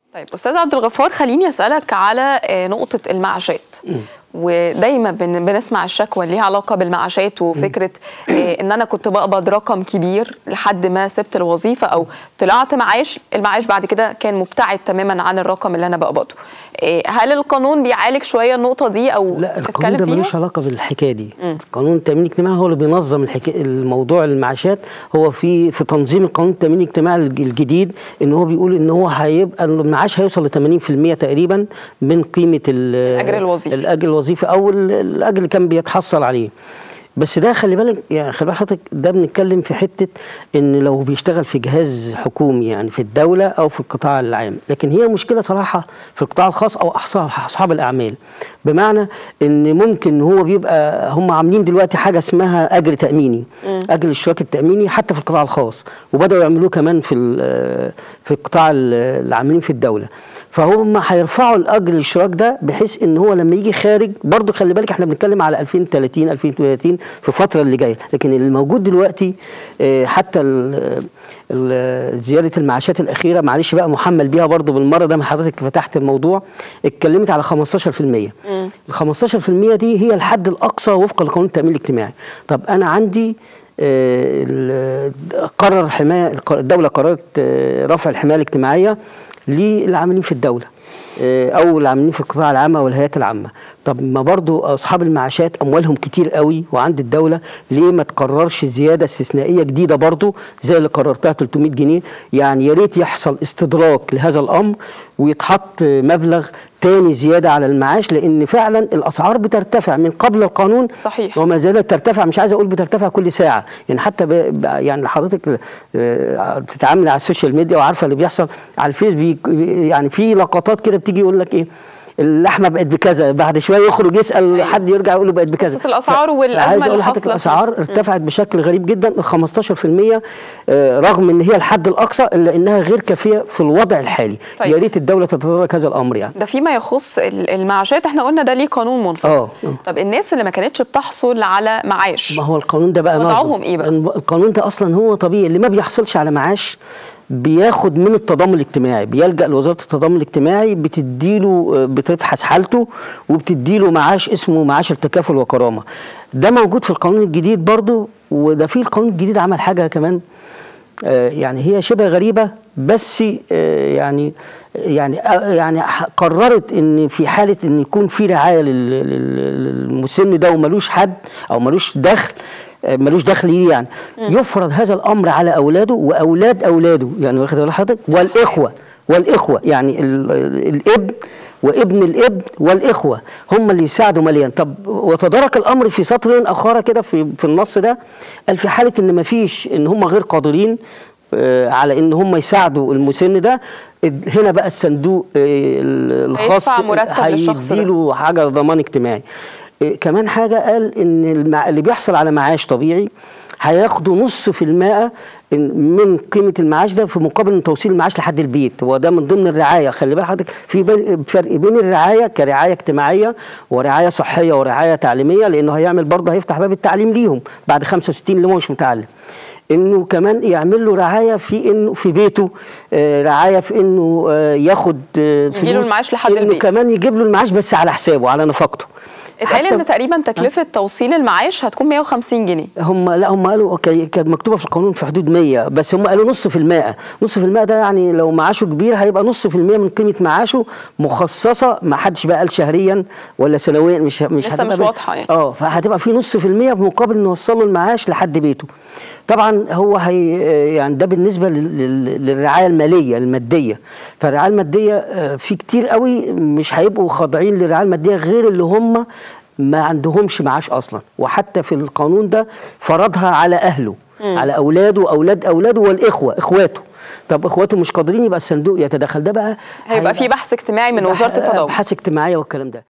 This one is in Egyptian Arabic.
طيب استاذ عبد الغفار خليني اسالك على آه، نقطه المعاشات ودايما بن- بنسمع الشكوى اللي ليها علاقه بالمعاشات وفكره آه، ان انا كنت بقبض رقم كبير لحد ما سبت الوظيفه او طلعت معاش المعاش بعد كده كان مبتعد تماما عن الرقم اللي انا بقبضه آه، هل القانون بيعالج شويه النقطه دي او لا القانون تتكلم ده فيها؟ ملوش علاقه بالحكايه دي قانون التامين الاجتماعي هو اللي بينظم الحكا... الموضوع المعاشات هو في في تنظيم القانون التامين الاجتماعي الج- الجديد ان هو بيقول ان هو هيبقى المعاش هيوصل ل 80% تقريبا من قيمه ال- الأجر الوظيفي. الاجر الوظيفي او ال- الاجر اللي كان بيتحصل عليه بس ده خلي بالك يعني خلي بالك حضرتك ده بنتكلم في حته ان لو بيشتغل في جهاز حكومي يعني في الدوله او في القطاع العام لكن هي مشكله صراحه في القطاع الخاص او اصحاب اصحاب الاعمال بمعنى ان ممكن هو بيبقى هم عاملين دلوقتي حاجه اسمها اجر تاميني اجر الاشتراك التاميني حتى في القطاع الخاص وبداوا يعملوه كمان في ال- في القطاع ال- العاملين في الدوله فهم هيرفعوا الاجر الاشتراك ده بحيث ان هو لما يجي خارج برضه خلي بالك احنا بنتكلم على 2030 2030 في الفتره اللي جايه لكن الموجود دلوقتي آه، حتى ال- ال- زياده المعاشات الاخيره معلش بقى محمل بيها برضه بالمره ده ما حضرتك فتحت الموضوع اتكلمت على 15% ال 15% دي هي الحد الاقصى وفقا لقانون التامين الاجتماعي طب انا عندي آه، ال- قرر حمايه الدوله قررت آه، رفع الحمايه الاجتماعيه للعاملين في الدوله آه، او العاملين في القطاع العام او الهيئات العامه طب ما برضو اصحاب المعاشات اموالهم كتير قوي وعند الدوله ليه ما تقررش زياده استثنائيه جديده برضو زي اللي قررتها 300 جنيه يعني يا ريت يحصل استدراك لهذا الامر ويتحط مبلغ تاني زياده على المعاش لان فعلا الاسعار بترتفع من قبل القانون صحيح. وما زالت ترتفع مش عايز اقول بترتفع كل ساعه يعني حتى ب... ب- يعني حضرتك آه، بتتعامل على السوشيال ميديا وعارفه اللي بيحصل على الفيس بي... يعني في لقطات كده بتيجي يقول لك ايه اللحمه بقت بكذا بعد شويه يخرج يسال أيوة. حد يرجع يقول له بقت بكذا قصة الأسعار ف- والأزمة فعايز اللي اقول لحضرتك حاصلة فيها. الاسعار ارتفعت بشكل غريب جدا ال 15% آه، رغم ان هي الحد الاقصى الا انها غير كافيه في الوضع الحالي طيب. يا ريت الدوله تتدارك هذا الامر يعني ده فيما يخص ال- المعاشات احنا قلنا ده ليه قانون منفصل آه، آه. طب الناس اللي ما كانتش بتحصل على معاش ما هو القانون ده بقى وضعهم نظم. إيه بقى؟ القانون ده اصلا هو طبيعي اللي ما بيحصلش على معاش بياخد من التضامن الاجتماعي بيلجأ لوزارة التضامن الاجتماعي بتديله آه، بتبحث حالته وبتديله معاش اسمه معاش التكافل وكرامة ده موجود في القانون الجديد برضو وده في القانون الجديد عمل حاجة كمان آه، يعني هي شبه غريبة بس آه، يعني يعني آه، يعني ح- قررت ان في حاله ان يكون في رعايه لل- لل- للمسن ده وملوش حد او ملوش دخل آه، ملوش دخل ليه يعني يفرض هذا الامر على اولاده واولاد اولاده يعني واخد بال حضرتك والاخوه والاخوه يعني ال- ال- الابن وابن الابن والاخوه هم اللي يساعدوا ماليا طب وتدارك الامر في سطر اخر كده في في النص ده قال في حاله ان ما فيش ان هم غير قادرين آه، على ان هم يساعدوا المسن ده اد- هنا بقى الصندوق آه، ال- الخاص هيدفع مرتب للشخص ده. هيديله حاجه ضمان اجتماعي آه، كمان حاجه قال ان المع... اللي بيحصل على معاش طبيعي هياخدوا نص في المائة إن- من قيمة المعاش ده في مقابل إن توصيل المعاش لحد البيت وده من ضمن الرعاية خلي بالك حضرتك في بين- فرق بين الرعاية كرعاية اجتماعية ورعاية صحية ورعاية تعليمية لأنه هيعمل برضه هيفتح باب التعليم ليهم بعد 65 اللي هو مش متعلم انه كمان يعمل له رعايه في انه في بيته آه، رعايه في انه آه، ياخد آه، يجيله فلوس، المعاش لحد انه البيت. كمان يجيب له المعاش بس على حسابه على نفقته اتقال حتى- ان تقريبا تكلفه توصيل المعاش هتكون 150 جنيه هم لا هم قالوا اوكي كانت مكتوبه في القانون في حدود 100 بس هم قالوا نص في المائة نص في المائة ده يعني لو معاشه كبير هيبقى نص في المية من قيمه معاشه مخصصه ما حدش بقى قال شهريا ولا سنويا مش مش لسه هتبقى مش بال- واضحة يعني. اه فهتبقى في نص في المية في مقابل انه يوصل له المعاش لحد بيته طبعا هو هي يعني ده بالنسبه لل- لل- للرعايه الماليه الماديه فالرعايه الماديه آه، في كتير قوي مش هيبقوا خاضعين للرعايه الماديه غير اللي هم ما عندهمش معاش اصلا وحتى في القانون ده فرضها على اهله على اولاده واولاد اولاده والاخوه اخواته طب اخواته مش قادرين يبقى الصندوق يتدخل ده بقى هيبقى في بحث اجتماعي من وزاره التضامن ابحاث اجتماعيه والكلام ده